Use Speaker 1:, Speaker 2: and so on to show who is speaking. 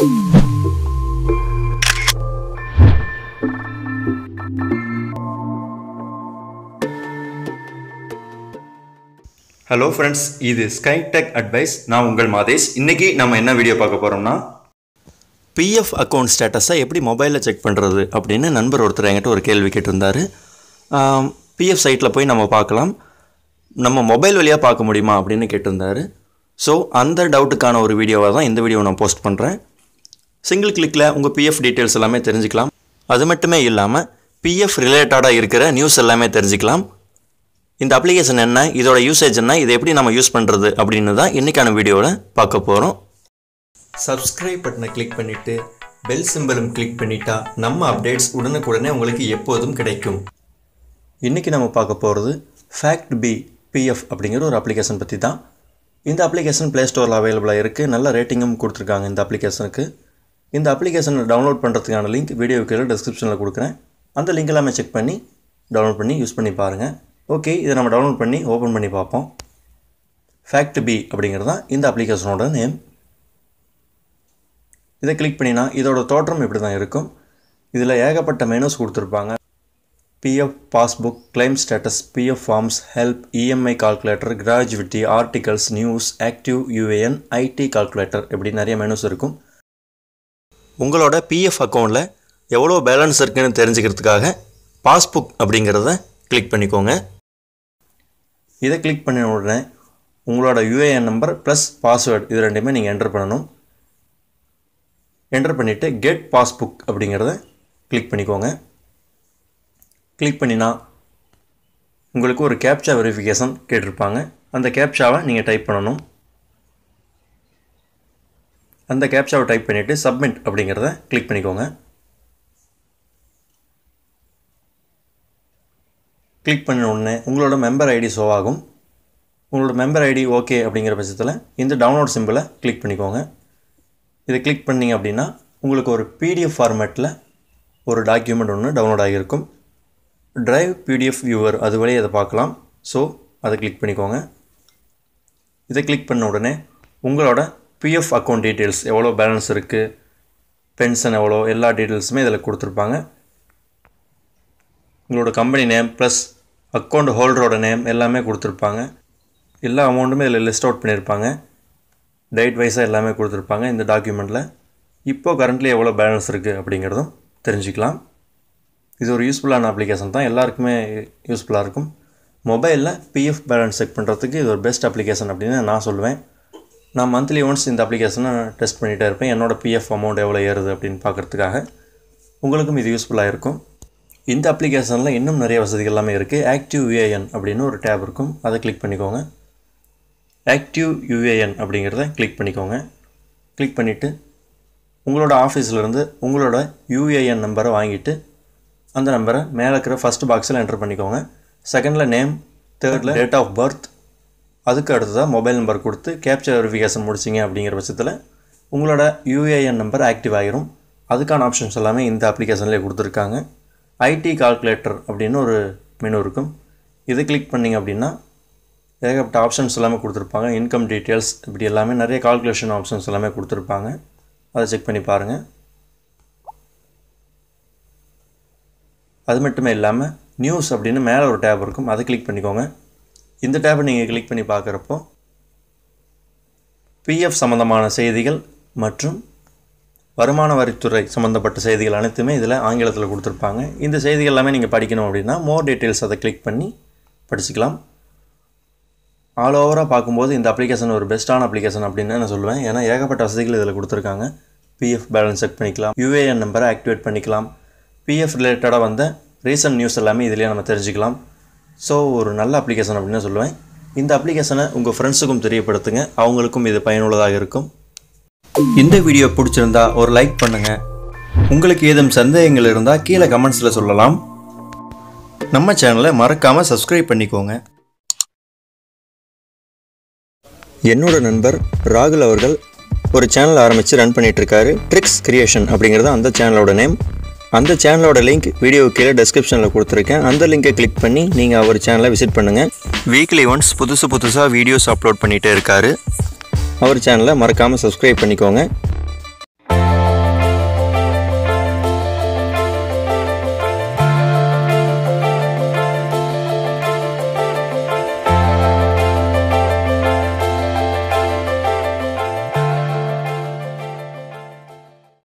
Speaker 1: hello friends இது sky tech advice நான் உங்கள் மாதேஷ் இன்னைக்கு நம்ம என்ன வீடியோ பார்க்க போகிறோம்னா பிஎஃப் அக்கௌண்ட் ஸ்டேட்டஸை எப்படி மொபைலில் செக் பண்ணுறது அப்படின்னு நண்பர் ஒருத்தர் என்கிட்ட ஒரு கேள்வி கேட்டிருந்தாரு பிஎஃப் சைட்டில் போய் நம்ம பார்க்கலாம் நம்ம மொபைல் வழியாக பார்க்க முடியுமா அப்படின்னு கேட்டிருந்தாரு ஸோ அந்த டவுட்டுக்கான ஒரு வீடியோவை தான் இந்த வீடியோவை நான் போஸ்ட் பண்ணுறேன் சிங்கிள் கிளிக்கில் உங்கள் பிஎஃப் டீட்டெயில்ஸ் எல்லாமே தெரிஞ்சுக்கலாம் அது மட்டுமே இல்லாமல் பிஎஃப் ரிலேட்டடாக இருக்கிற நியூஸ் எல்லாமே தெரிஞ்சுக்கலாம் இந்த அப்ளிகேஷன் என்ன இதோட யூசேஜ் என்ன இதை எப்படி நம்ம யூஸ் பண்ணுறது அப்படின்னு தான் இன்றைக்கான வீடியோவில் பார்க்க போகிறோம் சப்ஸ்கிரைப் பட்டனை கிளிக் பண்ணிவிட்டு பெல் சிம்பலும் கிளிக் பண்ணிட்டா நம்ம அப்டேட்ஸ் உடனுக்குடனே உங்களுக்கு எப்போதும் கிடைக்கும் இன்றைக்கி நம்ம பார்க்க போகிறது ஃபேக்ட் பி பிஎஃப் அப்படிங்கிற ஒரு அப்ளிகேஷன் பற்றி தான் இந்த அப்ளிகேஷன் ப்ளே ஸ்டோரில் அவைலபிளாக இருக்குது நல்ல ரேட்டிங்கும் கொடுத்துருக்காங்க இந்த அப்ளிகேஷனுக்கு இந்த அப்ளிகேஷனை டவுன்லோட் பண்ணுறதுக்கான லிங்க் வீடியோ கீழே டிஸ்கிரிப்ஷனில் கொடுக்குறேன் அந்த லிங்க் எல்லாமே செக் பண்ணி டவுன்லோட் பண்ணி யூஸ் பண்ணி பாருங்கள் ஓகே இதை நம்ம டவுன்லோட் பண்ணி ஓப்பன் பண்ணி பார்ப்போம் ஃபேக்ட் பி அப்படிங்கிறது தான் இந்த அப்ளிகேஷனோட நேம் இதை கிளிக் பண்ணினா இதோட தோற்றம் இப்படி தான் இருக்கும் இதில் ஏகப்பட்ட மெனுஸ் கொடுத்துருப்பாங்க PF passbook claim status PF forms help EMI calculator gratuity articles news active UAN ID calculator இப்படி நிறைய மெனுஸ் இருக்கும் உங்களோட பிஎஃப் அக்கௌண்ட்டில் எவ்வளோ பேலன்ஸ் இருக்குன்னு தெரிஞ்சுக்கிறதுக்காக பாஸ்புக் அப்படிங்கிறத கிளிக் பண்ணிக்கோங்க இதை கிளிக் பண்ணின உடனே உங்களோட யூஏஎன் நம்பர் ப்ளஸ் பாஸ்வேர்டு இது ரெண்டுமே நீங்கள் என்டர் பண்ணணும் என்டர் பண்ணிவிட்டு கெட் பாஸ்புக் அப்படிங்கிறத கிளிக் பண்ணிக்கோங்க கிளிக் பண்ணினா உங்களுக்கு ஒரு கேப்சா வெரிஃபிகேஷன் கேட்டிருப்பாங்க அந்த கேப்சாவை நீங்கள் டைப் பண்ணணும் அந்த கேப்சாவை டைப் பண்ணிவிட்டு சப்மிட் அப்படிங்கிறத கிளிக் பண்ணிக்கோங்க கிளிக் பண்ண உடனே உங்களோட மெம்பர் ஐடி ஷோ ஆகும் உங்களோட மெம்பர் ஐடி ஓகே அப்படிங்கிற பட்சத்தில் இந்த டவுன்லோட் சிம்பிளை கிளிக் பண்ணிக்கோங்க இதை கிளிக் பண்ணிங்க அப்படின்னா உங்களுக்கு ஒரு பிடிஎஃப் ஃபார்மேட்டில் ஒரு டாக்குமெண்ட் ஒன்று டவுன்லோட் ஆகியிருக்கும் ட்ரைவ் பிடிஎஃப் வியூவர் அது வழியே அதை பார்க்கலாம் ஸோ அதை கிளிக் பண்ணிக்கோங்க இதை கிளிக் பண்ண உடனே உங்களோட பிஎஃப் அக்கௌண்ட் டீட்டெயில்ஸ் எவ்வளோ பேலன்ஸ் இருக்குது பென்ஷன் எவ்வளோ எல்லா டீட்டெயில்ஸுமே இதில் கொடுத்துருப்பாங்க உங்களோட கம்பெனி நேம் ப்ளஸ் அக்கௌண்ட் ஹோல்டரோட நேம் எல்லாமே கொடுத்துருப்பாங்க எல்லா அமௌண்ட்டுமே இதில் லிஸ்ட் அவுட் பண்ணியிருப்பாங்க டேட் வைஸாக எல்லாமே கொடுத்துருப்பாங்க இந்த டாக்குமெண்ட்டில் இப்போது கரண்ட்லி எவ்வளோ பேலன்ஸ் இருக்குது அப்படிங்கிறதும் தெரிஞ்சுக்கலாம் இது ஒரு யூஸ்ஃபுல்லான அப்ளிகேஷன் தான் எல்லாருக்குமே யூஸ்ஃபுல்லாக இருக்கும் மொபைலில் பிஎஃப் பேலன்ஸ் செக் பண்ணுறதுக்கு இது ஒரு பெஸ்ட் அப்ளிகேஷன் அப்படின்னு நான் சொல்லுவேன் நான் மந்த்லி ஒன்ஸ் இந்த அப்ளிகேஷனை டெஸ்ட் பண்ணிகிட்டே இருப்பேன் என்னோடய பிஎஃப் அமௌண்ட் எவ்வளோ ஏறுது அப்படின்னு பார்க்குறதுக்காக உங்களுக்கும் இது யூஸ்ஃபுல்லாக இருக்கும் இந்த அப்ளிகேஷனில் இன்னும் நிறைய வசதிகள் எல்லாமே இருக்குது ஆக்டிவ் யூஏஎன் அப்படின்னு ஒரு டேப் இருக்கும் அதை கிளிக் பண்ணிக்கோங்க ஆக்டிவ் யூஏஎன் அப்படிங்கிறத கிளிக் பண்ணிக்கோங்க கிளிக் பண்ணிவிட்டு உங்களோட ஆஃபீஸ்லேருந்து உங்களோட யூஏஎன் நம்பரை வாங்கிட்டு அந்த நம்பரை மேலே இருக்கிற ஃபஸ்ட் பாக்ஸில் என்டர் பண்ணிக்கோங்க செகண்டில் நேம் தேர்டில் டேட் ஆஃப் பர்த் அதுக்கு அடுத்ததாக மொபைல் நம்பர் கொடுத்து கேப்சர் வெரிஃபிகேஷன் முடிச்சிங்க அப்படிங்கிற பட்சத்தில் உங்களோட யூஏஎன் நம்பர் ஆக்டிவ் ஆகிரும் அதுக்கான ஆப்ஷன்ஸ் எல்லாமே இந்த அப்ளிகேஷன்லேயே கொடுத்துருக்காங்க ஐடி கால்குலேட்டர் அப்படின்னு ஒரு மெனு இருக்கும் இது கிளிக் பண்ணிங்க அப்படின்னா ஏகப்பட்ட ஆப்ஷன்ஸ் எல்லாமே கொடுத்துருப்பாங்க இன்கம் டீட்டெயில்ஸ் இப்படி எல்லாமே நிறைய கால்குலேஷன் ஆப்ஷன்ஸ் எல்லாமே கொடுத்துருப்பாங்க அதை செக் பண்ணி பாருங்கள் அது மட்டுமே இல்லாமல் நியூஸ் அப்படின்னு மேலே ஒரு டேப் இருக்கும் அதை கிளிக் பண்ணிக்கோங்க இந்த டேப்பை நீங்கள் கிளிக் பண்ணி பார்க்குறப்போ பிஎஃப் சம்மந்தமான செய்திகள் மற்றும் வருமான வரித்துறை சம்மந்தப்பட்ட செய்திகள் அனைத்துமே இதில் ஆங்கிலத்தில் கொடுத்துருப்பாங்க இந்த செய்திகள் எல்லாமே நீங்கள் படிக்கணும் அப்படின்னா மோர் டீட்டெயில்ஸ் அதை கிளிக் பண்ணி படிச்சுக்கலாம் ஆல் ஓவராக பார்க்கும்போது இந்த அப்ளிகேஷன் ஒரு பெஸ்ட்டான அப்ளிகேஷன் அப்படின்னு நான் சொல்லுவேன் ஏன்னா ஏகப்பட்ட வசதிகள் இதில் கொடுத்துருக்காங்க பிஎஃப் பேலன்ஸ் செக் பண்ணிக்கலாம் யூஏஎன் நம்பரை ஆக்டிவேட் பண்ணிக்கலாம் பிஎஃப் ரிலேட்டடாக வந்த ரீசன்ட் நியூஸ் எல்லாமே இதிலே நம்ம தெரிஞ்சுக்கலாம் ஸோ ஒரு நல்ல அப்ளிகேஷன் அப்படின்னு சொல்லுவேன் இந்த அப்ளிகேஷனை உங்கள் ஃப்ரெண்ட்ஸுக்கும் தெரியப்படுத்துங்க அவங்களுக்கும் இது பயனுள்ளதாக இருக்கும் இந்த வீடியோ பிடிச்சிருந்தா ஒரு லைக் பண்ணுங்க உங்களுக்கு ஏதும் சந்தேகங்கள் இருந்தால் கீழே கமெண்ட்ஸில் சொல்லலாம் நம்ம சேனலை மறக்காமல் சப்ஸ்கிரைப் பண்ணிக்கோங்க என்னோட நண்பர் ராகுல் அவர்கள் ஒரு சேனல் ஆரம்பித்து ரன் பண்ணிகிட்ருக்காரு ட்ரிக்ஸ் கிரியேஷன் அப்படிங்கிறது அந்த சேனலோட நேம் அந்த சேனலோட லிங்க் வீடியோ கீழே டெஸ்கிரிப்ஷனில் கொடுத்துருக்கேன் அந்த லிங்கை கிளிக் பண்ணி நீங்கள் அவர் சேனலை விசிட் பண்ணுங்கள் வீக்லி ஒன்ஸ் புதுசு புதுசாக வீடியோஸ் அப்லோட் பண்ணிகிட்டே இருக்காரு அவர் சேனலை மறக்காமல் சப்ஸ்கிரைப் பண்ணிக்கோங்க